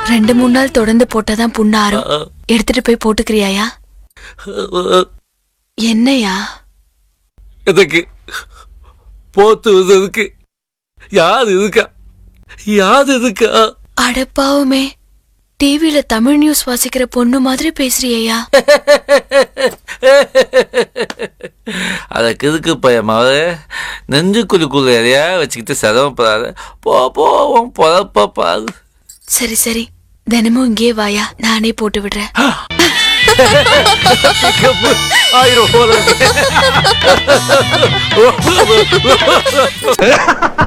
ரெண்டு மூணு நாள் தொடர்ந்து போட்டாதான் புண்ணாரும் எடுத்துட்டு போய் போட்டுக்கிறியாயா என்னையா எதுக்கு போத்துவதற்கு யார் இருக்கா யார் இருக்கா அடப்பாவுமே டிவில தமிழ் நியூஸ் வாசிக்கிற பொண்ணு மாதிரி பேசுறியா அதுக்கு இருக்கு பயமாவ நெஞ்சுக்குள்ளுக்குள்ள எதையா வச்சுக்கிட்டு சிரமப்படாத போ போ உன் பொழப்ப பாரு சரி சரி தினமும் இங்கே வாயா நானே போட்டு விடுறேன் ஆயிரம் போல இருக்கு.